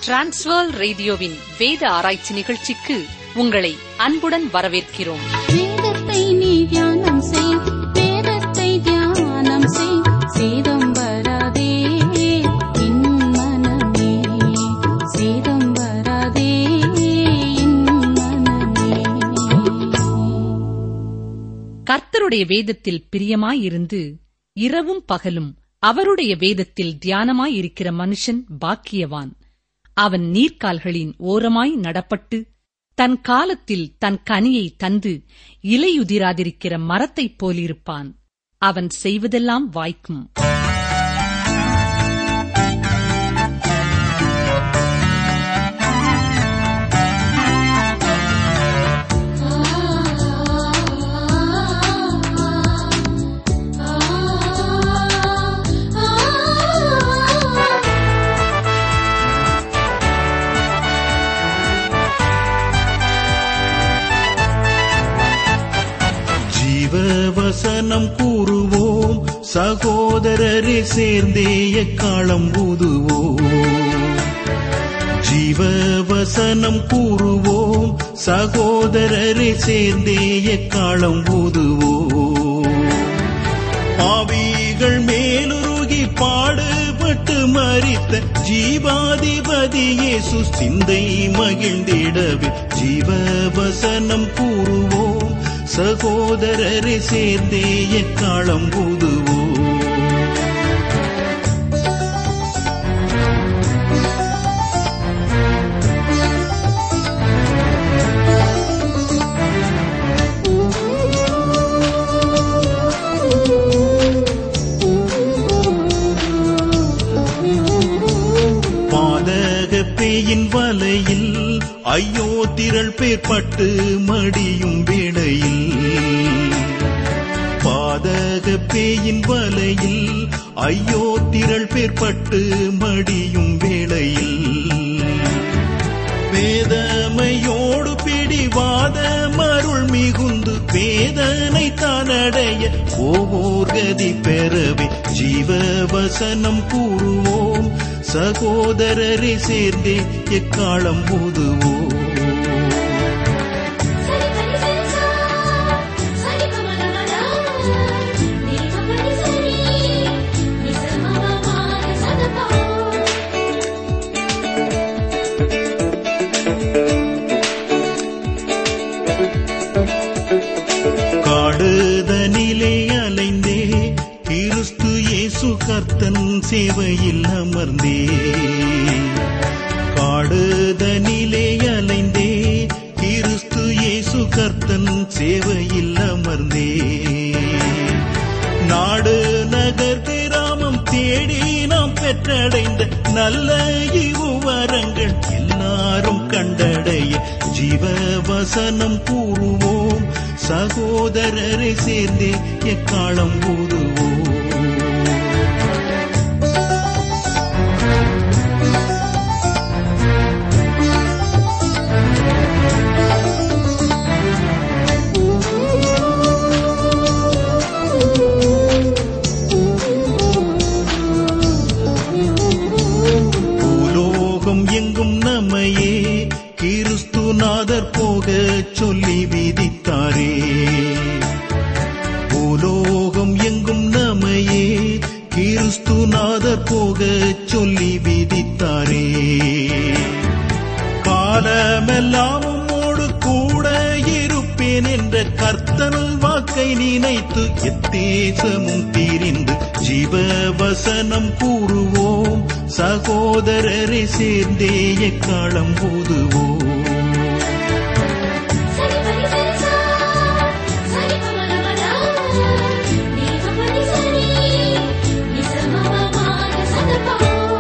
transfer ரேடியோவின் வேத ஆராய்ச்சி நிகழ்ச்சிக்கு உங்களை அன்புடன் வரவேற்கிறோம் வேதத்தை நீ தியானம் செய் வேதத்தை தியானம் செய் சேதம் வராதே என் மனமே சேதம் வராதே என் மனமே கர்த்தருடைய வேதத்தில் பிரியமாயிருந்து இரவும் பகலும் அவருடைய வேதத்தில் தியானமாயிருக்கிற மனுஷன் பாக்கியவான் அவன் நீர்க்கால்களின் ஓரமாய் நடப்பட்டு தன் காலத்தில் தன் கனியை தந்து இலையுதிராதிருக்கிற மரத்தைப் போலிருப்பான் அவன் செய்வதெல்லாம் வாய்க்கும் ஜீவவசனம் கூறுவோம் சகோதரரே சேர்ந்தே எக்காலம் ஊதுவோம் ஜீவவசனம் கூறுவோம் சகோதரரே சேர்ந்தே எக்காலம் ஊதுவோம் பாவிகள் மேலுருகி பாடுபட்டு மறித்த ஜீவாதிபதி இயேசு சிந்தை மகிழ்ந்திடவே ஜீவவசனம் கூறுவோம் சகோதரரை சேர்ந்தே எக்காலம் ஊதுவோம் பாதக பேயின் வலையில் ஐயோ திரள் பேர் பட்டு மடியும் வேளையில் பாதக பேயின் வலையில் ஐயோ திரள் பேர் பட்டு மடியும் வேளையில் வேதமையோடு பிடிவாத மருள் மிகுந்து வேதனை தானடைய ஓவோர் கதி பெறவே ஜீவவசனம் கூறுவோம் சகோதரரை சேர்ந்தே எக்காலம் ஊதுவோம் சரி சரி சரி சா சரி கமலமலா நீ கமலி சரி நிசமமமான சதபா காடுதனிலே அலைந்தே கிறிஸ்து இயேசு கர்த்தன் சேவையில் அமர்ந்தே காடுதனிலே அலைந்தே கிறிஸ்து இயேசு கர்த்தன் சேவையில் அமர்ந்தே நாடு நகர் கிராமம் தேடி நாம் பெற்றடைந்த நல்ல இவ்வுவரங்கள் எல்லாரும் கண்டடைய ஜீவவசனம் கூறுவோம் சகோதரரை சேர்ந்தே எக்காலம் ஊதுவோம் பூலோகம் எங்கும் நம்மையே கிறிஸ்துநாதர் போக சொல்லி விதித்தாரே பூலோகம் எங்கும் நம்மையே கிறிஸ்துநாதர் போக சொல்லி விதித்தாரே காலமெல்லாம் உம்மோடு கூட இருப்பேன் என்ற கர்த்தனல் வாக்கை நினைத்து எத்தேசமும் தீரிந்து ஜீவவசனம் கூறுவோம் சகோதரரை சேர்ந்தே எக்காலம் ஊதுவோம் சரி சரி சரி சா சரி கமலமலா நீ கமலி சரி நிசமமமான சதபா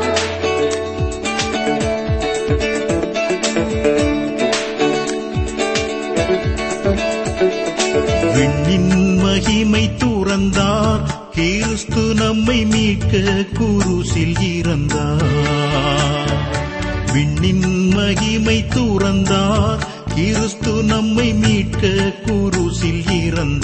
விண்ணின் மகிமை துறந்தார் கிறிஸ்து நம்மை மீட்க குருசில் இறந்தார் விண்ணின் மகிமை துறந்தார் கிறிஸ்து நம்மை மீட்க குருசில்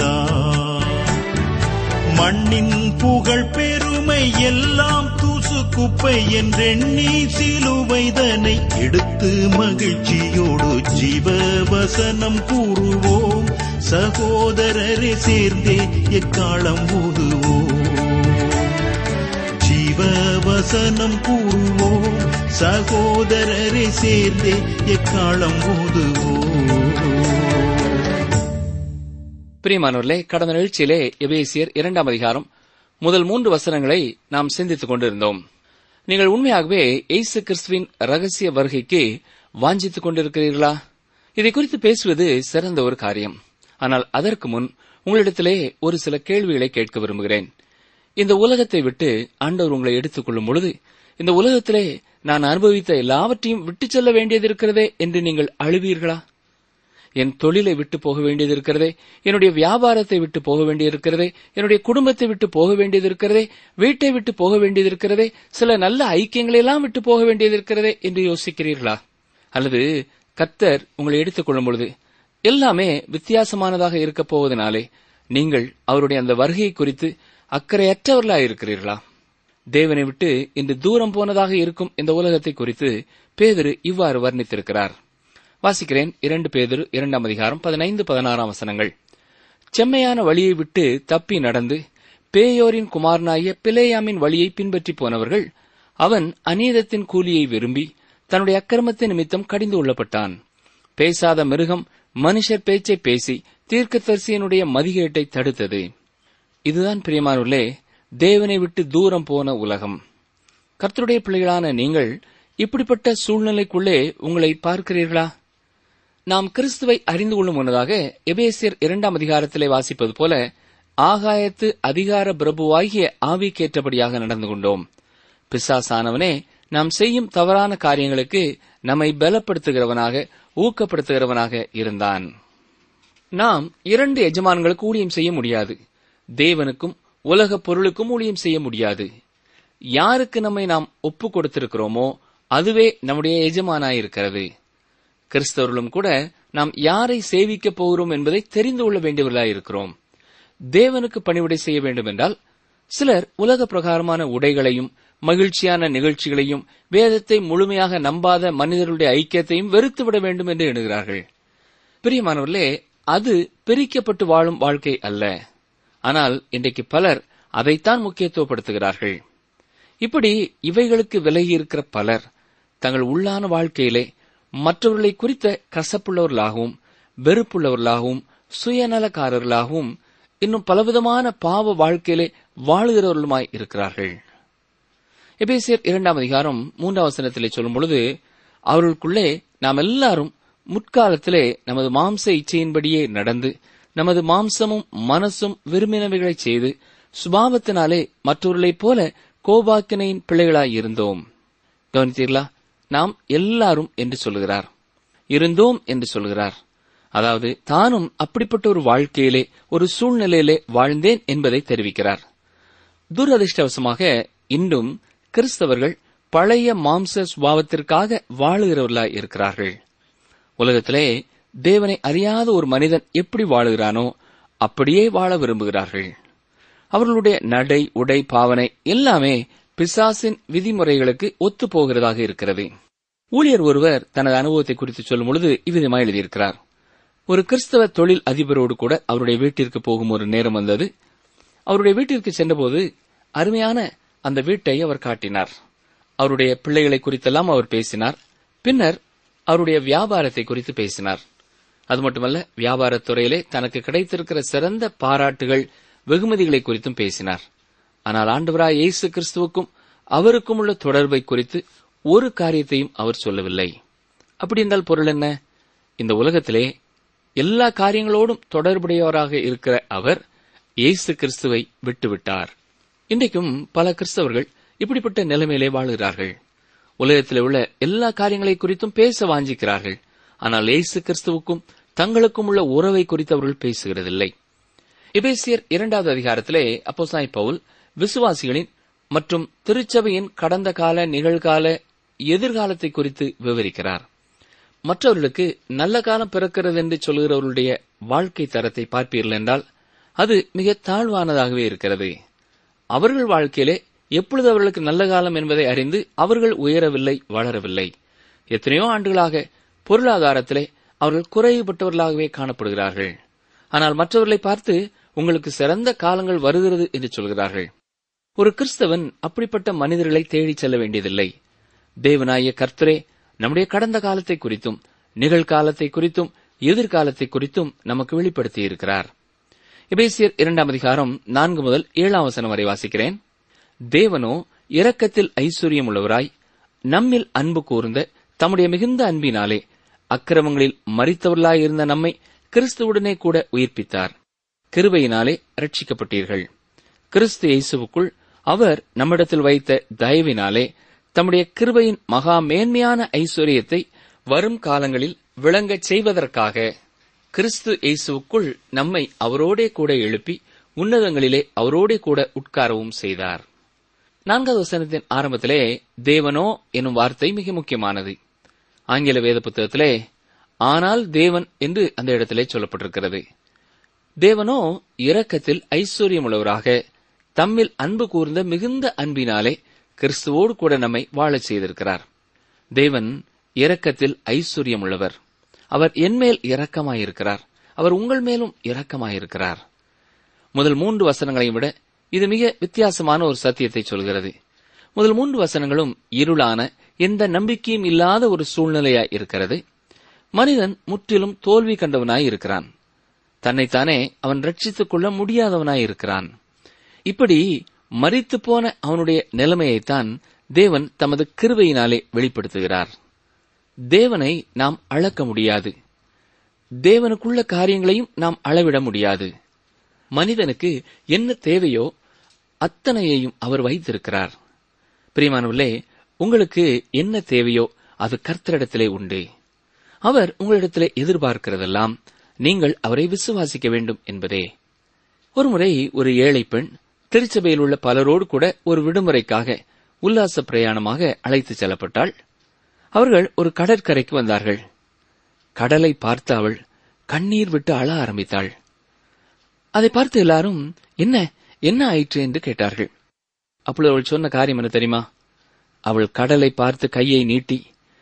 இறந்தார் மண்ணின் புகழ் பெருமை எல்லாம் தூசு குப்பை என்றெண்ணி சிலுவைதனை எடுத்து மகிழ்ச்சியோடு ஜீவ வசனம் கூறுவோம் சகோதரரை சேர்ந்தே எக்காலம் ஊதுவோம் ஜீவ வசனம் கூறுவோம் சகோதரரை சேர்ந்தே எக்காலம் ஊதுவோம் பிரியமானவர்களே கடந்த நிகழ்ச்சியிலே எபேசியர் இரண்டாம் அதிகாரம் முதல் மூன்று வசனங்களை நாம் சிந்தித்துக் கொண்டிருந்தோம் நீங்கள் உண்மையாகவே இயேசு கிறிஸ்துவின் ரகசிய வருகைக்கு வாஞ்சித்துக் கொண்டிருக்கிறீர்களா இதை குறித்து பேசுவது சிறந்த ஒரு காரியம் ஆனால் அதற்கு முன் உங்களிடத்திலே ஒரு சில கேள்விகளை கேட்க விரும்புகிறேன் இந்த உலகத்தை விட்டு ஆண்டவர் உங்களை எடுத்துக் கொள்ளும் பொழுது இந்த உலகத்திலே நான் அனுபவித்த எல்லாவற்றையும் விட்டுச் செல்ல வேண்டியது இருக்கிறதே என்று நீங்கள் அழுவீர்களா என் தொழிலை விட்டு போக வேண்டியது இருக்கிறதே என்னுடைய வியாபாரத்தை விட்டு போக வேண்டியிருக்கிறதே என்னுடைய குடும்பத்தை விட்டு போக வேண்டியது இருக்கிறதே வீட்டை விட்டு போக வேண்டியது இருக்கிறதே சில நல்ல ஐக்கியங்களை எல்லாம் விட்டு போக வேண்டியது இருக்கிறதே என்று யோசிக்கிறீர்களா அல்லது கத்தர் உங்களை எடுத்துக் கொள்ளும் பொழுது எல்லாமே வித்தியாசமானதாக இருக்கப் போவதனாலே நீங்கள் அவருடைய அந்த வருகை குறித்து அக்கறையற்றவர்களாக இருக்கிறீர்களா தேவனை விட்டு இன்று தூரம் போனதாக இருக்கும் இந்த உலகத்தை குறித்து பேதுரு இவ்வாறு வர்ணித்திருக்கிறார் வாசிக்கிறேன் இரண்டு பேதுரு இரண்டாம் அதிகாரம் பதினைந்து பதினாறாம் வசனங்கள் செம்மையான வழியை விட்டு தப்பி நடந்து பேயோரின் குமாரனாகிய பிலேயாமின் வழியை பின்பற்றி போனவர்கள் அவன் அநீதத்தின் கூலியை விரும்பி தன்னுடைய அக்கிரமத்தின் நிமித்தம் கடிந்து கொள்ளப்பட்டான் பேசாத மிருகம் மனுஷர் பேச்சை பேசி தீர்க்கதரிசியனுடைய மதிகேட்டை தடுத்தது இதுதான் பிரியமானவர்களே தேவனை விட்டு தூரம் போன உலகம் கர்த்தருடைய பிள்ளைகளான நீங்கள் இப்படிப்பட்ட சூழ்நிலைக்குள்ளே உங்களை பார்க்கிறீர்களா நாம் கிறிஸ்துவை அறிந்து கொள்ளும் முன்னதாக எபேசியர் இரண்டாம் அதிகாரத்திலே வாசிப்பது போல ஆகாயத்து அதிகார பிரபுவாகிய ஆவிக்கேற்றபடியாக நடந்து கொண்டோம் பிசாசானவனே நாம் செய்யும் தவறான காரியங்களுக்கு நம்மை பலப்படுத்துகிறவனாக ஊக்கப்படுத்துகிறவனாக இருந்தான் நாம் இரண்டு எஜமான்களுக்கு ஊழியம் செய்ய முடியாது தேவனுக்கும் உலகப் பொருளுக்கும் ஊழியம் செய்ய முடியாது யாருக்கு நம்மை நாம் ஒப்பு கொடுத்திருக்கிறோமோ அதுவே நம்முடைய எஜமானாயிருக்கிறது கிறிஸ்தவர்களும் கூட நாம் யாரை சேவிக்கப் போகிறோம் என்பதை தெரிந்து கொள்ள வேண்டியவர்களாயிருக்கிறோம் தேவனுக்கு பணிவிடை செய்ய வேண்டும் என்றால் சிலர் உலக பிரகாரமான உடைகளையும் மகிழ்ச்சியான நிகழ்ச்சிகளையும் வேதத்தை முழுமையாக நம்பாத மனிதர்களுடைய ஐக்கியத்தையும் வெறுத்துவிட வேண்டும் என்று எண்ணுகிறார்கள் பிரியமானவர்களே அது பிரிக்கப்பட்டு வாழும் வாழ்க்கை அல்ல ஆனால் இன்றைக்கு பலர் அதைத்தான் முக்கியத்துவப்படுத்துகிறார்கள் இப்படி இவைகளுக்கு விலகி இருக்கிற பலர் தங்கள் உள்ளான வாழ்க்கையிலே மற்றவர்களை குறித்த கசப்புள்ளவர்களாகவும் வெறுப்புள்ளவர்களாகவும் சுயநலக்காரர்களாகவும் இன்னும் பலவிதமான பாவ வாழ்க்கையிலே வாழுகிறவர்களுமாய் இருக்கிறார்கள் எபேசியர் இரண்டாம் அதிகாரம் மூன்றாம் வசனத்திலே சொல்லும் பொழுது அவர்களுக்குள்ளே நாம் எல்லாரும் முற்காலத்திலே நமது மாம்ச இச்சையின்படியே நடந்து நமது மாம்சமும் மனசும் விரும்பினவைகளைச் செய்து சுபாவத்தினாலே மற்றவர்களைப் போல கோபாக்கினையின் பிள்ளைகளாய் இருந்தோம் கவனித்தீர்களா நாம் எல்லாரும் என்று சொல்லுகிறார் இருந்தோம் என்று சொல்கிறார் அதாவது தானும் அப்படிப்பட்ட ஒரு வாழ்க்கையிலே ஒரு சூழ்நிலையிலே வாழ்ந்தேன் என்பதை தெரிவிக்கிறார் துரதிருஷ்டவசமாக இன்றும் கிறிஸ்தவர்கள் பழைய மாம்ச சுபாவத்திற்காக வாழுகிறவர்களாய் இருக்கிறார்கள் உலகத்திலே தேவனை அறியாத ஒரு மனிதன் எப்படி வாழுகிறானோ அப்படியே வாழ விரும்புகிறார்கள் அவர்களுடைய நடை உடை பாவனை எல்லாமே பிசாசின் விதிமுறைகளுக்கு ஒத்து போகிறதாக இருக்கிறது ஊழியர் ஒருவர் தனது அனுபவத்தை குறித்து சொல்லும் பொழுது இவ்விதமாக எழுதியிருக்கிறார் ஒரு கிறிஸ்தவ தொழில் அதிபரோடு கூட அவருடைய வீட்டிற்கு போகும் ஒரு நேரம் வந்தது அவருடைய வீட்டிற்கு சென்றபோது அருமையான அந்த வீட்டை அவர் காட்டினார் அவருடைய பிள்ளைகளை குறித்தெல்லாம் அவர் பேசினார் பின்னர் அவருடைய வியாபாரத்தை குறித்து பேசினார் அது மட்டுமல்ல வியாபாரத் துறையிலே தனக்கு கிடைத்திருக்கிற சிறந்த பாராட்டுகள் வெகுமதிகளை குறித்தும் பேசினார் ஆனால் ஆண்டவராய் இயேசு கிறிஸ்துவுக்கும் அவருக்கும் உள்ள தொடர்பை குறித்து ஒரு காரியத்தையும் அவர் சொல்லவில்லை அப்படி என்றால் பொருள் என்ன இந்த உலகத்திலே எல்லா காரியங்களோடும் தொடர்புடையவராக இருக்கிற அவர் இயேசு கிறிஸ்துவை விட்டுவிட்டார் இன்றைக்கும் பல கிறிஸ்தவர்கள் இப்படிப்பட்ட நிலைமையிலே வாழுகிறார்கள் உலகத்தில் உள்ள எல்லா காரியங்களை குறித்தும் பேச வாஞ்சிக்கிறார்கள் ஆனால் இயேசு கிறிஸ்துவுக்கும் தங்களுக்கும் உள்ள உறவை குறித்து அவர்கள் பேசுகிறதில்லை எபேசியர் இரண்டாவது அதிகாரத்திலே அப்போஸ்தலனாகிய பவுல் விசுவாசிகளின் மற்றும் திருச்சபையின் கடந்த கால நிகழ்கால எதிர்காலத்தை குறித்து விவரிக்கிறார் மற்றவர்களுக்கு நல்ல காலம் பிறக்கிறது என்று சொல்கிறவர்களுடைய வாழ்க்கை தரத்தை பார்ப்பீர்கள் என்றால் அது மிக தாழ்வானதாகவே இருக்கிறது அவர்கள் வாழ்க்கையிலே எப்பொழுது அவர்களுக்கு நல்ல காலம் என்பதை அறிந்து அவர்கள் உயரவில்லை வளரவில்லை எத்தனையோ ஆண்டுகளாக பொருளாதாரத்திலே அவர்கள் குறைவுபட்டவர்களாகவே காணப்படுகிறார்கள் ஆனால் மற்றவர்களை பார்த்து உங்களுக்கு சிறந்த காலங்கள் வருகிறது என்று சொல்கிறார்கள் ஒரு கிறிஸ்தவன் அப்படிப்பட்ட மனிதர்களை தேடிச் செல்ல வேண்டியதில்லை தேவனாய கர்த்தரே நம்முடைய கடந்த காலத்தை குறித்தும் நிகழ்காலத்தை குறித்தும் எதிர்காலத்தை குறித்தும் நமக்கு வெளிப்படுத்தி இருக்கிறார் எபேசியர் இரண்டாம் அதிகாரம் நான்கு முதல் ஏழாம் வசனம் வரை வாசிக்கிறேன் தேவனோ இரக்கத்தில் ஐஸ்வர்யம் உள்ளவராய் நம்மில் அன்பு கூர்ந்த தம்முடைய மிகுந்த அன்பினாலே அக்கிரமங்களில் மறித்தவர்களாயிருந்த நம்மை கிறிஸ்துவுடனே கூட உயிர்ப்பித்தார் கிருபையினாலே ரட்சிக்கப்பட்டீர்கள் கிறிஸ்து இயேசுவுக்குள் அவர் நம்மிடத்தில் வைத்த தயவினாலே தம்முடைய கிருபையின் மகா மேன்மையான ஐஸ்வர்யத்தை வரும் காலங்களில் விளங்கச் செய்வதற்காக கிறிஸ்து இயேசுவுக்குள் நம்மை அவரோடே கூட எழுப்பி உன்னதங்களிலே அவரோடே கூட உட்காரவும் செய்தார் நான்காவது வசனத்தின் ஆரம்பத்திலே தேவனோ எனும் வார்த்தை மிக முக்கியமானது ஆங்கில வேத புத்தகத்திலே ஆனால் தேவன் என்று அந்த இடத்திலே சொல்லப்பட்டிருக்கிறது தேவனோ இரக்கத்தில் ஐஸ்வர்யமுள்ளவராக தம்மில் அன்பு கூர்ந்த மிகுந்த அன்பினாலே கிறிஸ்துவோடு கூட நம்மை வாழச் செய்திருக்கிறார் தேவன் இரக்கத்தில் ஐஸ்வர்யமுள்ளவர் அவர் என்மேல் இரக்கமாயிருக்கிறார் அவர் உங்கள் மேலும் இரக்கமாயிருக்கிறார் முதல் மூன்று வசனங்களையும் விட இது மிக வித்தியாசமான ஒரு சத்தியத்தை சொல்கிறது முதல் மூன்று வசனங்களும் இருளான எந்த நம்பிக்கையும் இல்லாத ஒரு சூழ்நிலையாய் இருக்கிறது மனிதன் முற்றிலும் தோல்வி கண்டவனாய் இருக்கிறான் தன்னைத்தானே அவன் ரட்சித்துக் கொள்ள முடியாதவனாய் இருக்கிறான் இப்படி மறித்து போன அவனுடைய நிலைமையைத்தான் தேவன் தமது கிருபையினாலே வெளிப்படுத்துகிறார் தேவனை நாம் அளக்க முடியாது தேவனுக்குள்ள காரியங்களையும் நாம் அளவிட முடியாது மனிதனுக்கு என்ன தேவையோ அத்தனையையும் அவர் வைத்திருக்கிறார் பிரியமானவர்களே உங்களுக்கு என்ன தேவையோ அது கர்த்தரிடத்திலே உண்டு அவர் உங்களிடத்திலே எதிர்பார்க்கிறதெல்லாம் நீங்கள் அவரை விசுவாசிக்க வேண்டும் என்பதே ஒருமுறை ஒரு ஏழை பெண் திருச்சபையில் உள்ள பலரோடு கூட ஒரு விடுமுறைக்காக உல்லாச பிரயாணமாக அழைத்துச் செல்லப்பட்டாள் அவர்கள் ஒரு கடற்கரைக்கு வந்தார்கள் கடலை பார்த்து அவள் கண்ணீர் விட்டு அழ ஆரம்பித்தாள் அதை பார்த்து எல்லாரும் என்ன என்ன ஆயிற்று என்று கேட்டார்கள் அப்பொழுது அவள் சொன்ன காரியம் என்ன தெரியுமா அவள் கடலை பார்த்து கையை நீட்டி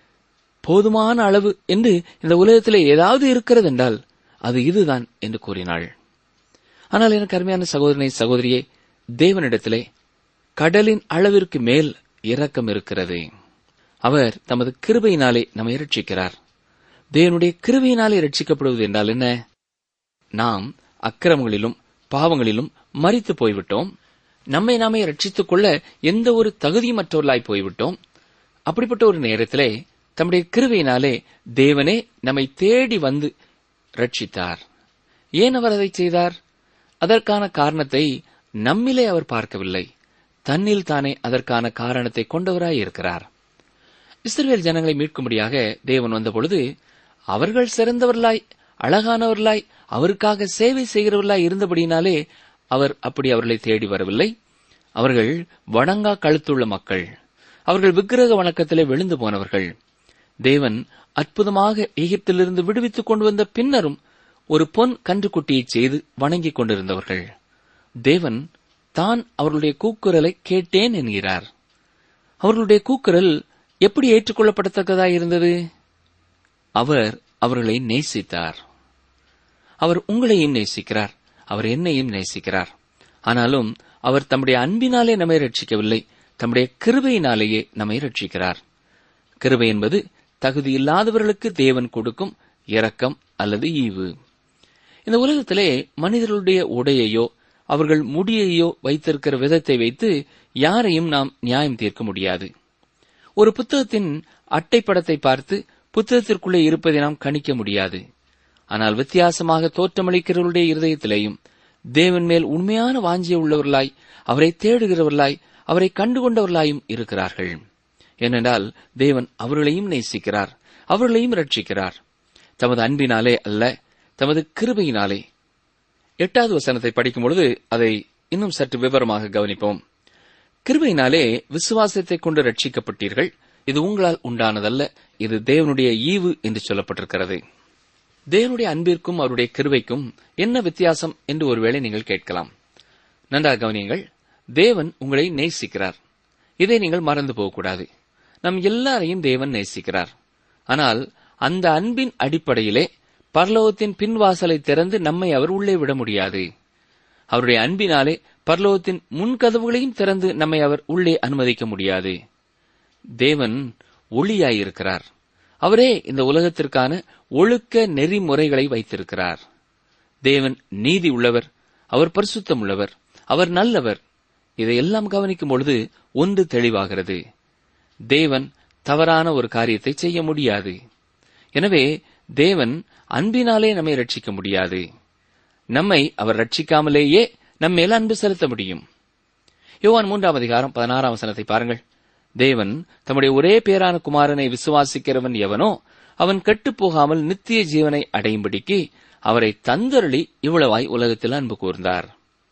போதுமான அளவு என்று இந்த உலகத்திலே ஏதாவது இருக்கிறது என்றால் அது இதுதான் என்று கூறினாள் ஆனால் எனக்கு அருமையான சகோதரனை சகோதரியே தேவனிடத்திலே கடலின் அளவிற்கு மேல் இரக்கம் இருக்கிறது அவர் தமது கிருபையினாலே நம்மை ரட்சிக்கிறார் தேவனுடைய கிருபையினாலே ரட்சிக்கப்படுவது என்றால் என்ன நாம் அக்கிரமங்களிலும் பாவங்களிலும் மறித்து போய்விட்டோம் நம்மை நாமே ரட்சித்துக் கொள்ள எந்த ஒரு தகுதியமற்றவர்களாய் போய்விட்டோம் அப்படிப்பட்ட ஒரு நேரத்திலே தம்முடைய கிருபையினாலே தேவனே நம்மை தேடி வந்து ரட்சித்தார் ஏன் அவர் அதை செய்தார் அதற்கான காரணத்தை நம்மிலே அவர் பார்க்கவில்லை தன்னில் தானே அதற்கான காரணத்தை கொண்டவராய் இருக்கிறார் இஸ்ரவேல் ஜனங்களை மீட்கும்படியாக தேவன் வந்தபொழுது அவர்கள் சிறந்தவர்களாய் அழகானவர்களாய் அவருக்காக சேவை செய்கிறவர்களாய் இருந்தபடியினாலே அவர் அப்படி அவர்களை தேடி வரவில்லை அவர்கள் வணங்கா கழுத்துள்ள மக்கள் அவர்கள் விக்கிரக வணக்கத்திலே விழுந்து போனவர்கள் தேவன் அற்புதமாக எகிப்திலிருந்து விடுவித்துக் கொண்டு வந்த பின்னரும் ஒரு பொன் கன்றுக்குட்டியை செய்து வணங்கிக் கொண்டிருந்தவர்கள் தேவன் தான் அவர்களுடைய கூக்குரலை கேட்டேன் என்கிறார் அவர்களுடைய கூக்குரல் எப்படி ஏற்றுக்கொள்ளப்படத்தக்கதாய் இருந்தது அவர் அவர்களை நேசித்தார் அவர் உங்களையும் நேசிக்கிறார் அவர் என்னையும் நேசிக்கிறார் ஆனாலும் அவர் தம்முடைய அன்பினாலே நம்மை ரட்சிக்கவில்லை தம்முடைய கிருபையினாலேயே நம்மை ரட்சிக்கிறார் கிருபை என்பது தகுதியில்லாதவர்களுக்கு தேவன் கொடுக்கும் இரக்கம் அல்லது ஈவு இந்த உலகத்திலே மனிதர்களுடைய உடையையோ அவர்கள் முடியையோ வைத்திருக்கிற விதத்தை வைத்து யாரையும் நாம் நியாயம் தீர்க்க முடியாது ஒரு புத்தகத்தின் அட்டைப்படத்தை பார்த்து புத்தகத்திற்குள்ளே இருப்பதை நாம் கணிக்க முடியாது ஆனால் வித்தியாசமாக தோற்றமளிக்கிறவருடைய இருதயத்திலேயும் தேவன் மேல் உண்மையான வாஞ்சிய உள்ளவர்களாய் அவரை தேடுகிறவர்களாய் அவரை கண்டுகொண்டவர்களாயும் இருக்கிறார்கள் ஏனென்றால் தேவன் அவர்களையும் நேசிக்கிறார் அவர்களையும் ரட்சிக்கிறார் தமது அன்பினாலே அல்ல தமது கிருபையினாலே எட்டாவது வசனத்தை படிக்கும் பொழுது அதை இன்னும் சற்று விவரமாக கவனிப்போம் கிருபையினாலே விசுவாசத்தை கொண்டு ரட்சிக்கப்பட்டீர்கள் இது உங்களால் உண்டானதல்ல இது தேவனுடைய ஈவு என்று சொல்லப்பட்டிருக்கிறது தேவனுடைய அன்பிற்கும் அவருடைய கிருபைக்கும் என்ன வித்தியாசம் என்று ஒருவேளை நீங்கள் கேட்கலாம் நன்றாக கவனியுங்கள் தேவன் உங்களை நேசிக்கிறார் இதை நீங்கள் மறந்து போகக்கூடாது நம் எல்லாரையும் தேவன் நேசிக்கிறார் ஆனால் அந்த அன்பின் அடிப்படையிலே பரலோகத்தின் பின்வாசலை திறந்து நம்மை அவர் உள்ளே விட முடியாது அவருடைய அன்பினாலே பரலோகத்தின் முன்கதவுகளையும் திறந்து நம்மை அவர் உள்ளே அனுமதிக்க முடியாது தேவன் ஒளியாயிருக்கிறார் அவரே இந்த உலகத்திற்கான ஒழுக்க நெறிமுறைகளை வைத்திருக்கிறார் தேவன் நீதி உள்ளவர் அவர் பரிசுத்தம் உள்ளவர் அவர் நல்லவர் இதையெல்லாம் கவனிக்கும் பொழுது ஒன்று தெளிவாகிறது தேவன் தவறான ஒரு காரியத்தை செய்ய முடியாது எனவே தேவன் அன்பினாலே நம்மை ரட்சிக்க முடியாது நம்மை அவர் ரட்சிக்காமலேயே நம்மேல் அன்பு செலுத்த முடியும் யோவான் மூன்றாம் அதிகாரம் பதினாறாம் வசனத்தை பாருங்கள் தேவன் தம்முடைய ஒரே பேரான குமாரனை விசுவாசிக்கிறவன் எவனோ அவன் கெட்டுப் போகாமல் நித்திய ஜீவனை அடையும்படிக்கு அவரை தந்தருளி இவ்வளவாய் உலகத்தில் அன்பு கூர்ந்தார்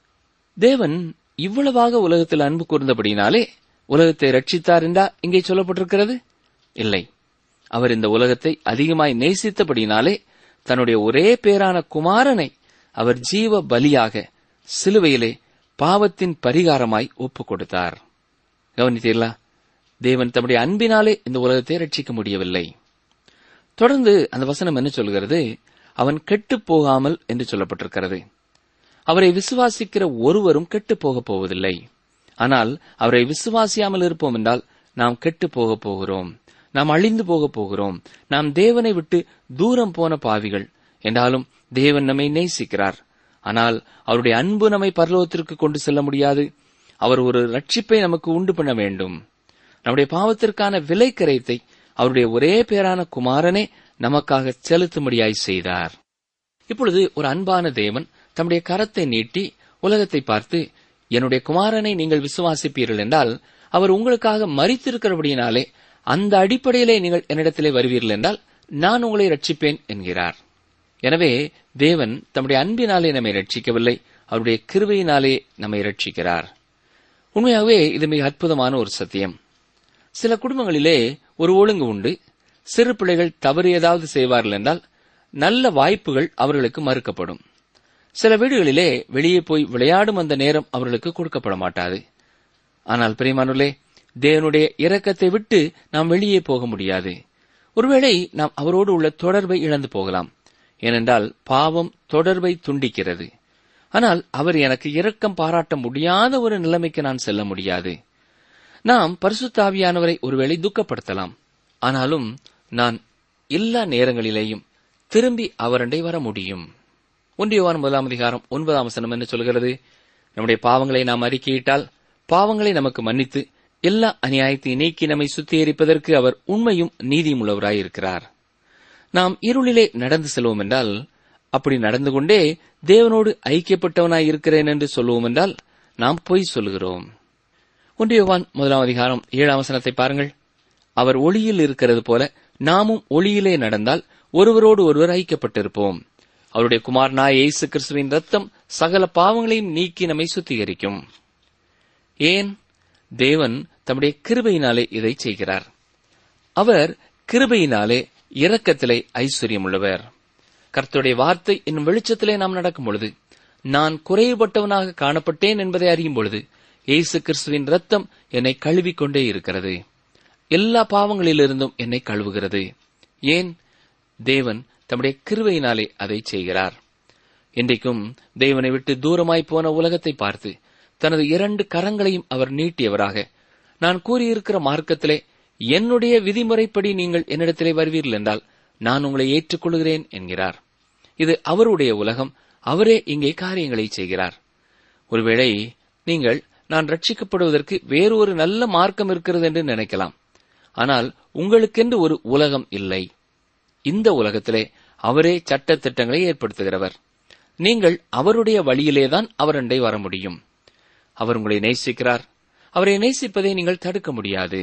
தேவன் இவ்வளவாக உலகத்தில் அன்பு கூர்ந்தபடினாலே உலகத்தை ரட்சித்தார் என்றா இங்கே சொல்லப்பட்டிருக்கிறது இல்லை அவர் இந்த உலகத்தை அதிகமாய் நேசித்தபடினாலே தன்னுடைய ஒரே பேரான குமாரனை அவர் ஜீவ பலியாக சிலுவையிலே பாவத்தின் பரிகாரமாய் ஒப்புக் கொடுத்தார் கவனித்தீர்களா தேவன் தம்முடைய அன்பினாலே இந்த உலகத்தை ரட்சிக்க முடியவில்லை தொடர்ந்து அந்த வசனம் என்ன சொல்கிறது அவன் கெட்டுப் போகாமல் என்று சொல்லப்பட்டிருக்கிறது அவரை விசுவாசிக்கிற ஒருவரும் கெட்டுப் போகப் போவதில்லை ஆனால் அவரை விசுவாசியாமல் இருப்போம் என்றால் நாம் கெட்டுப் போகப் போகிறோம் நாம் அழிந்து போகப் போகிறோம் நாம் தேவனை விட்டு தூரம் போன பாவிகள் என்றாலும் தேவன் நம்மை நேசிக்கிறார் ஆனால் அவருடைய அன்பு நம்மை பரலோகத்திற்கு கொண்டு செல்ல முடியாது அவர் ஒரு ரட்சிப்பை நமக்கு உண்டு பண்ண வேண்டும் நம்முடைய பாவத்திற்கான விலை கரைத்தை அவருடைய ஒரே பேரான குமாரனே நமக்காக செலுத்தும்படியாய் செய்தார் இப்பொழுது ஒரு அன்பான தேவன் தம்முடைய கரத்தை நீட்டி உலகத்தை பார்த்து என்னுடைய குமாரனை நீங்கள் விசுவாசிப்பீர்கள் என்றால் அவர் உங்களுக்காக மறித்திருக்கிறபடியினாலே அந்த அடிப்படையிலே நீங்கள் என்னிடத்திலே வருவீர்கள் என்றால் நான் உங்களை ரட்சிப்பேன் என்கிறார் எனவே தேவன் தம்முடைய அன்பினாலே நம்மை ரட்சிக்கவில்லை அவருடைய கிருபையினாலே நம்மை ரட்சிக்கிறார் உண்மையாகவே இது மிக அற்புதமான ஒரு சத்தியம் சில குடும்பங்களிலே ஒரு ஒழுங்கு உண்டு சிறு பிள்ளைகள் தவறு ஏதாவது செய்வார்கள் என்றால் நல்ல வாய்ப்புகள் அவர்களுக்கு மறுக்கப்படும் சில வீடுகளிலே வெளியே போய் விளையாடும் அந்த நேரம் அவர்களுக்கு கொடுக்கப்பட மாட்டாது ஆனால் பிரியமானுள்ளே தேவனுடைய இரக்கத்தை விட்டு நாம் வெளியே போக முடியாது ஒருவேளை நாம் அவரோடு உள்ள தொடர்பை இழந்து போகலாம் ஏனென்றால் பாவம் தொடர்பை துண்டிக்கிறது ஆனால் அவர் எனக்கு இரக்கம் பாராட்ட முடியாத ஒரு நிலைமைக்கு நான் செல்ல முடியாது நாம் பரிசுத்தாவியானவரை ஒருவேளை துக்கப்படுத்தலாம் ஆனாலும் நான் எல்லா நேரங்களிலேயும் திரும்பி அவரண்டை வர முடியும் ஒன்றியவான் முதலாம் அதிகாரம் ஒன்பதாம் வசனம் என்ன சொல்கிறது நம்முடைய பாவங்களை நாம் அறிக்கையிட்டால் பாவங்களை நமக்கு மன்னித்து எல்லா அநியாயத்தை நீக்கி நம்மை சுத்திகரிப்பதற்கு அவர் உண்மையும் நீதியும் உள்ளவராயிருக்கிறார் நாம் இருளிலே நடந்து செல்வோம் என்றால் அப்படி நடந்து கொண்டே தேவனோடு ஐக்கியப்பட்டவனாய் இருக்கிறேன் என்று சொல்லுவோம் என்றால் நாம் பொய் சொல்லுகிறோம் ஒன்றியவான் முதலாம் அதிகாரம் ஏழாம் வசனத்தை பாருங்கள் அவர் ஒளியில் இருக்கிறது போல நாமும் ஒளியிலே நடந்தால் ஒருவரோடு ஒருவர் ஐக்கியப்பட்டிருப்போம் அவருடைய குமாரனாய் இயேசு கிறிஸ்துவின் ரத்தம் சகல பாவங்களையும் நீக்கி நம்மை சுத்திகரிக்கும் ஏன் தேவன் தம்முடைய கிருபையினாலே இதை செய்கிறார் அவர் கிருபையினாலே இரக்கத்திலே ஐஸ்வர்யமுள்ளவர் கர்த்தருடைய வார்த்தை என்னும் வெளிச்சத்திலே நாம் நடக்கும் பொழுது நான் குறைவுபட்டவனாக காணப்பட்டேன் என்பதை அறியும் பொழுது இயேசு கிறிஸ்துவின் ரத்தம் என்னை கழுவிக்கொண்டே இருக்கிறது எல்லா பாவங்களிலிருந்தும் என்னை கழுவுகிறது ஏன் தேவன் தம்முடைய கிருவையினாலே அதை செய்கிறார் இன்றைக்கும் தேவனை விட்டு தூரமாய் போன உலகத்தை பார்த்து தனது இரண்டு கரங்களையும் அவர் நீட்டியவராக நான் கூறியிருக்கிற மார்க்கத்திலே என்னுடைய விதிமுறைப்படி நீங்கள் என்னிடத்திலே வருவீர்கள் என்றால் நான் உங்களை ஏற்றுக்கொள்கிறேன் என்கிறார் இது அவருடைய உலகம் அவரே இங்கே காரியங்களை செய்கிறார் ஒருவேளை நீங்கள் நான் ரட்சிக்கப்படுவதற்கு வேறு ஒரு நல்ல மார்க்கம் இருக்கிறது என்று நினைக்கலாம் ஆனால் உங்களுக்கென்று ஒரு உலகம் இல்லை இந்த உலகத்திலே அவரே சட்ட திட்டங்களை ஏற்படுத்துகிறவர் நீங்கள் அவருடைய வழியிலேதான் அவரண்டை வர முடியும் அவர் உங்களை நேசிக்கிறார் அவரை நேசிப்பதை நீங்கள் தடுக்க முடியாது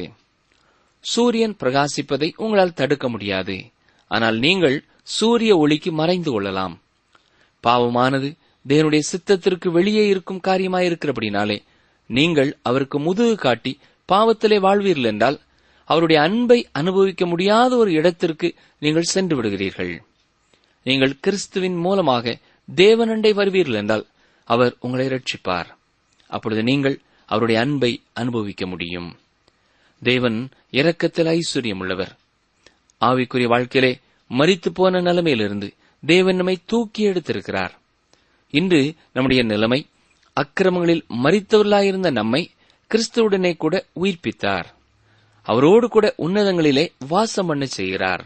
சூரியன் பிரகாசிப்பதை உங்களால் தடுக்க முடியாது ஆனால் நீங்கள் சூரிய ஒளிக்கு மறைந்து கொள்ளலாம் பாவமானது தேவனுடைய சித்தத்திற்கு வெளியே இருக்கும் காரியமாயிருக்கிறபடினாலே நீங்கள் அவருக்கு முதுகு காட்டி பாவத்திலே வாழ்வீர்கள் என்றால் அவருடைய அன்பை அனுபவிக்க முடியாத ஒரு இடத்திற்கு நீங்கள் சென்று விடுகிறீர்கள் நீங்கள் கிறிஸ்துவின் மூலமாக தேவனண்டை வருவீர்கள் என்றால் அவர் உங்களை ரட்சிப்பார் அப்பொழுது நீங்கள் அவருடைய அன்பை அனுபவிக்க முடியும் தேவன் இரக்கத்தில் ஐஸ்வர்யம் உள்ளவர் ஆவிக்குரிய வாழ்க்கையிலே மரித்து போன நிலைமையிலிருந்து தேவன் நம்மை தூக்கி எடுத்திருக்கிறார் இன்று நம்முடைய நிலைமை அக்கிரமங்களில் மரித்தவர்களாயிருந்த நம்மை கிறிஸ்துவுடனே கூட உயிர்ப்பித்தார் அவரோடு கூட உன்னதங்களிலே வாசம் பண்ண செய்கிறார்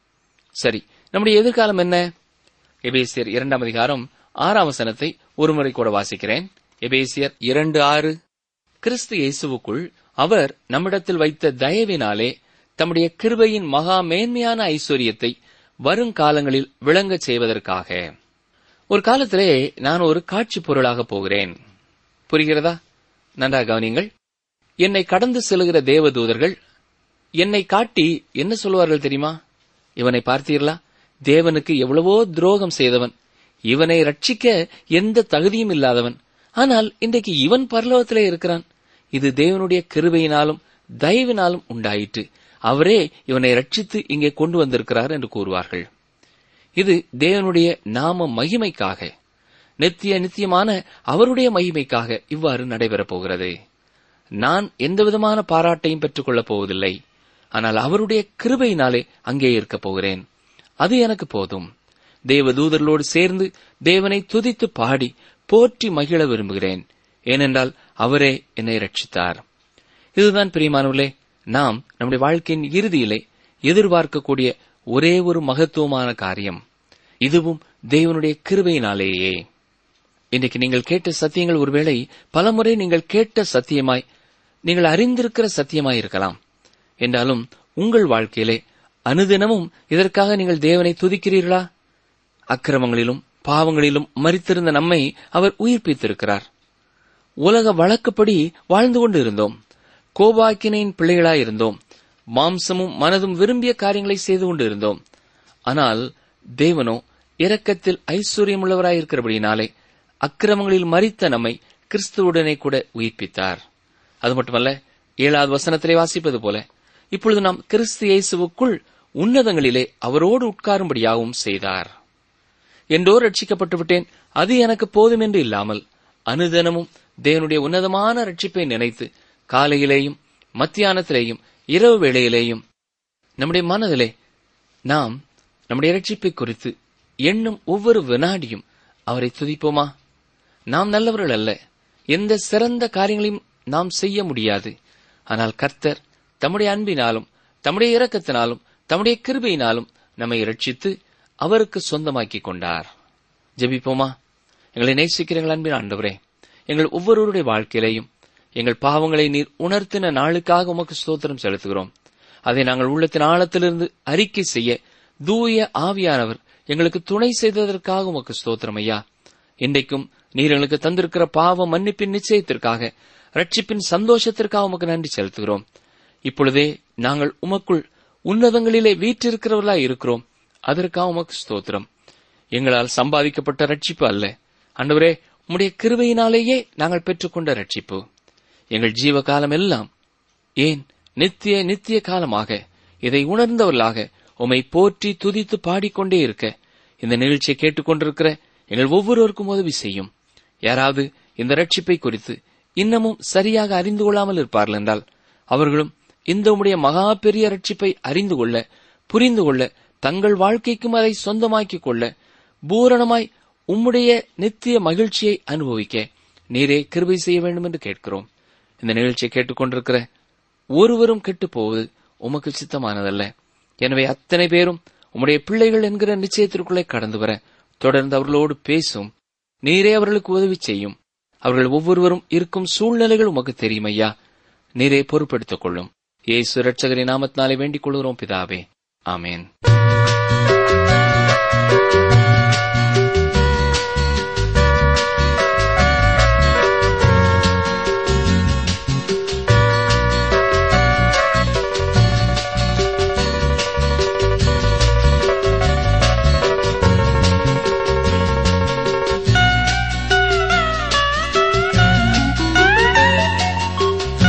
சரி நம்முடைய எதிர்காலம் என்ன எபேசியர் இரண்டாம் அதிகாரம் ஆறாம் வசனத்தை ஒருமுறை கூட வாசிக்கிறேன் எபேசியர் இரண்டு ஆறு கிறிஸ்து இயேசுவுக்குள் அவர் நம்மிடத்தில் வைத்த தயவினாலே தம்முடைய கிருபையின் மகா மேன்மையான ஐஸ்வர்யத்தை வருங்காலங்களில் விளங்கச் செய்வதற்காக ஒரு காலத்திலே நான் ஒரு காட்சி பொருளாக போகிறேன் புரிகிறதா நன்றாக கவனியுங்கள் என்னை கடந்து செல்கிற தேவதூதர்கள் என்னை காட்டி என்ன சொல்லுவார்கள் தெரியுமா இவனை பார்த்தீர்களா தேவனுக்கு எவ்வளவோ துரோகம் செய்தவன் இவனை ரட்சிக்க எந்த தகுதியும் இல்லாதவன் ஆனால் இன்றைக்கு இவன் பரலோகத்திலே இருக்கிறான் இது தேவனுடைய கிருபையினாலும் தயவினாலும் உண்டாயிற்று அவரே இவனை ரட்சித்து இங்கே கொண்டு வந்திருக்கிறார் என்று கூறுவார்கள் இது தேவனுடைய நாம மகிமைக்காக நித்திய நித்தியமான அவருடைய மகிமைக்காக இவ்வாறு நடைபெறப் போகிறது நான் எந்தவிதமான பாராட்டையும் பெற்றுக்கொள்ளப் போவதில்லை ஆனால் அவருடைய கிருபையினாலே அங்கே இருக்கப் போகிறேன் அது எனக்கு போதும் தேவ தூதர்களோடு சேர்ந்து தேவனை துதித்து பாடி போற்றி மகிழ விரும்புகிறேன் ஏனென்றால் அவரே என்னை ரட்சித்தார் இதுதான் பிரியமானவர்களே நாம் நம்முடைய வாழ்க்கையின் இறுதியிலே எதிர்பார்க்கக்கூடிய ஒரே ஒரு மகத்துவமான காரியம் இதுவும் தேவனுடைய கிருபையினாலேயே இன்றைக்கு நீங்கள் கேட்ட சத்தியங்கள் ஒருவேளை பலமுறை நீங்கள் கேட்ட சத்தியமாய் நீங்கள் அறிந்திருக்கிற சத்தியமாய் இருக்கலாம் என்றாலும் உங்கள் வாழ்க்கையிலே அனுதினமும் இதற்காக நீங்கள் தேவனை துதிக்கிறீர்களா அக்கிரமங்களிலும் பாவங்களிலும் மறித்திருந்த நம்மை அவர் உயிர்ப்பித்திருக்கிறார் உலக வழக்கப்படி வாழ்ந்து கொண்டு இருந்தோம் கோபாக்கினையின் பிள்ளைகளாய் இருந்தோம் மாம்சமும் மனதும் விரும்பிய காரியங்களை செய்து கொண்டு இருந்தோம் ஆனால் தேவனோ இரக்கத்தில் ஐஸ்வர்யமுள்ளவராய் இருக்கிறபடியினாலே அக்கிரமங்களில் மறித்த நம்மை கிறிஸ்துவுடனே கூட உயிர்ப்பித்தார் அது மட்டுமல்ல ஏழாவது வசனத்திலே வாசிப்பது போல இப்பொழுது நாம் கிறிஸ்து இயேசுவுக்குள் உன்னதங்களிலே அவரோடு உட்காரும்படியாகவும் செய்தார் என்றோ ரட்சிக்கப்பட்டு விட்டேன் அது எனக்கு போதும் என்று இல்லாமல் அனுதினமும் தேவனுடைய உன்னதமான ரட்சிப்பை நினைத்து காலையிலேயும் மத்தியானத்திலேயும் இரவு வேளையிலேயும் நம்முடைய மனதிலே நாம் நம்முடைய ரட்சிப்பை குறித்து எண்ணும் ஒவ்வொரு வினாடியும் அவரை துதிப்போமா நாம் நல்லவர்கள் அல்ல எந்த சிறந்த காரியங்களையும் நாம் செய்ய முடியாது ஆனால் கர்த்தர் தம்முடைய அன்பினாலும் தம்முடைய இரக்கத்தினாலும் தம்முடைய கிருபையினாலும் நம்மை ரட்சித்து அவருக்கு சொந்தமாக்கிக் கொண்டார் ஜெபிப்போமா எங்களை நேசிக்கிறீர்கள் அன்பின் ஆண்டவரே எங்கள் ஒவ்வொருவருடைய வாழ்க்கையிலையும் எங்கள் பாவங்களை நீர் உணர்த்தின நாளுக்காக உமக்கு ஸ்தோத்திரம் செலுத்துகிறோம் அதை நாங்கள் உள்ளத்தின் ஆழத்திலிருந்து அறிக்கை செய்ய தூய ஆவியானவர் எங்களுக்கு துணை செய்ததற்காக உமக்கு ஸ்தோத்திரம் ஐயா இன்றைக்கும் நீர் எங்களுக்கு தந்திருக்கிற பாவ மன்னிப்பின் நிச்சயத்திற்காக ரட்சிப்பின் சந்தோஷத்திற்காக உமக்கு நன்றி செலுத்துகிறோம் இப்பொழுதே நாங்கள் உமக்குள் உன்னதங்களிலே வீற்றிருக்கிறவர்களாய் இருக்கிறோம் அதற்காக உமக்கு ஸ்தோத்திரம் எங்களால் சம்பாதிக்கப்பட்ட ரட்சிப்பு அல்ல அண்டவரே உம்முடைய கிருபையினாலேயே நாங்கள் பெற்றுக்கொண்ட ரட்சிப்பு எங்கள் ஜீவ காலம் எல்லாம் ஏன் நித்திய நித்திய காலமாக இதை உணர்ந்தவர்களாக உம்மை போற்றி துதித்து பாடிக்கொண்டே இருக்க இந்த நிகழ்ச்சியை கேட்டுக்கொண்டிருக்கிற எங்கள் ஒவ்வொருவருக்கும் உதவி செய்யும் யாராவது இந்த ரட்சிப்பை குறித்து இன்னமும் சரியாக அறிந்து கொள்ளாமல் இருப்பார்கள் என்றால் அவர்களும் இந்த உம்முடைய மகா பெரிய ரட்சிப்பை அறிந்து கொள்ள புரிந்து கொள்ள தங்கள் வாழ்க்கைக்கும் அதை சொந்தமாக்கிக் கொள்ள பூரணமாய் உம்முடைய நித்திய மகிழ்ச்சியை அனுபவிக்க நீரே கிருபை செய்ய வேண்டும் என்று கேட்கிறோம் இந்த நிகழ்ச்சியை கேட்டுக்கொண்டிருக்கிற ஒருவரும் கெட்டுப் போவது உமக்கு சித்தமானதல்ல எனவே அத்தனை பேரும் உம்முடைய பிள்ளைகள் என்கிற நிச்சயத்திற்குள்ளே கடந்து வர தொடர்ந்து அவர்களோடு பேசும் நீரே அவர்களுக்கு உதவி செய்யும் அவர்கள் ஒவ்வொருவரும் இருக்கும் சூழ்நிலைகள் உமக்கு தெரியும் ஐயா நீரே பொறுப்பெடுத்துக் கொள்ளும் இயேசு ரட்சகரின் நாமத்தினாலே வேண்டிக் கொள்கிறோம் பிதாவே ஆமேன்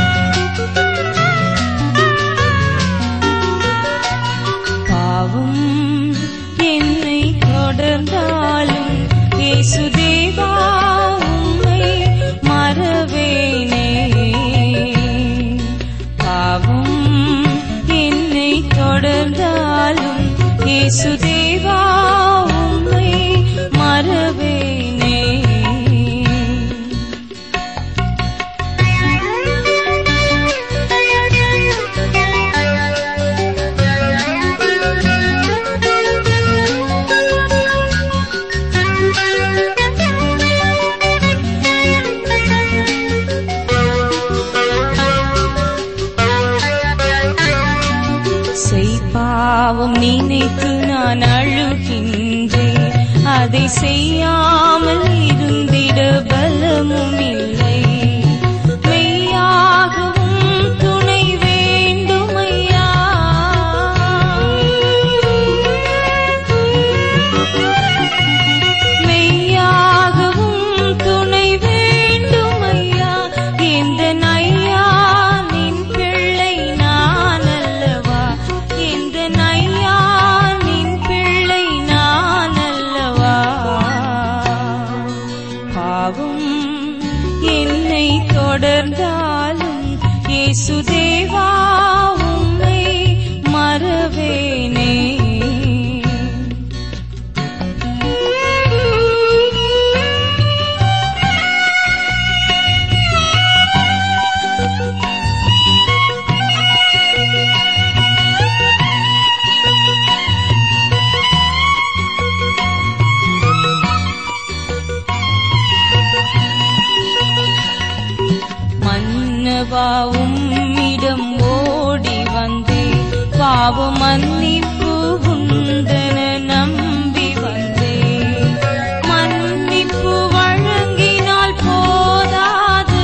பாவம் தொடர்ந்தாலும் இயேசுதேவா உம்மை மறவேனே செய்பாவம் நினைத்து நான் அழுகின்றேன் அதை செய்யாமல் இருந்திட பலமும் இல்லை மெய்யாகவும் துணை வேண்டுமையா மெய்யாகவும் துணை வேண்டுமையா இந்த நையா நின் பிள்ளை நான் அல்லவா இந்த நையா நின் பிள்ளை நான் அல்லவா பாவம் என்னை தொடர்ந்தாலும் இயேசுதேவா உம்மை மறவேனே மன்னவா உம்மிடம் ஓடி வந்தே பாவ மன்னிப்பு உண்டன நம்பி வந்தே மன்னிப்பு வழங்கினால் போதாது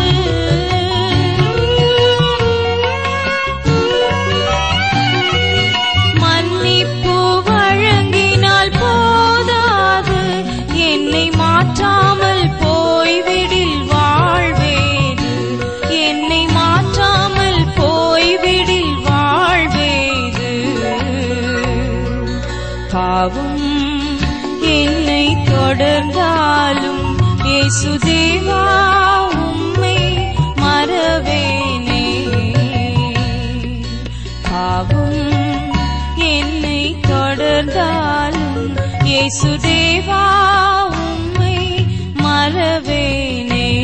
மன்னிப்பு வழங்கினால் போதாது என்னை மாற்றாமல் போய்விடில் வாழ்வேது என்னை மாற்றாமல் போய்விடில் வாழ்வேது பாவம் என்னை தொடர்ந்தாலும் இயேசுதேவா உம்மை மறவேனே பாவம் என்னை தொடர்ந்தாலும் இயேசுதேவா உம்மை மறவேனே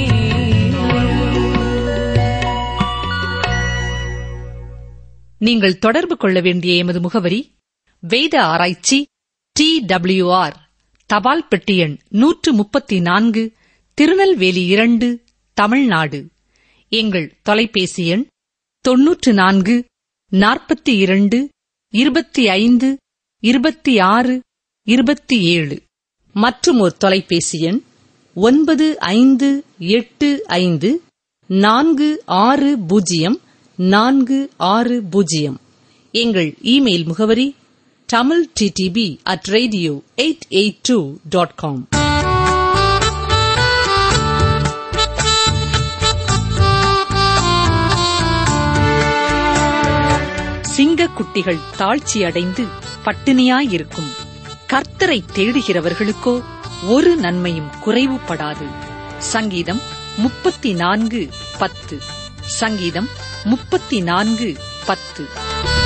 நீங்கள் தொடர்பு கொள்ள வேண்டிய எமது முகவரி வேத ஆராய்ச்சி டி ஆர் தபால் பெட்டி எண் நூற்று முப்பத்தி நான்கு திருநெல்வேலி இரண்டு தமிழ்நாடு எங்கள் தொலைபேசி எண் தொன்னூற்று நான்கு நாற்பத்தி இரண்டு இருபத்தி ஐந்து இருபத்தி ஆறு இருபத்தி ஏழு மற்றும் ஒரு தொலைபேசி எண் ஒன்பது ஐந்து எட்டு ஐந்து நான்கு ஆறு பூஜ்ஜியம் நான்கு ஆறு பூஜ்ஜியம் எங்கள் இமெயில் முகவரி Tamil D T P at radio eight eight two dot com சிங்க குட்டிகள் தாழ்ச்சியடைந்து பட்டினியாயிருக்கும் கர்த்தரை தேடுகிறவர்களுக்கோ ஒரு நன்மையும் குறைவுபடாது சங்கீதம் முப்பத்தி நான்கு பத்து சங்கீதம் முப்பத்தி நான்கு பத்து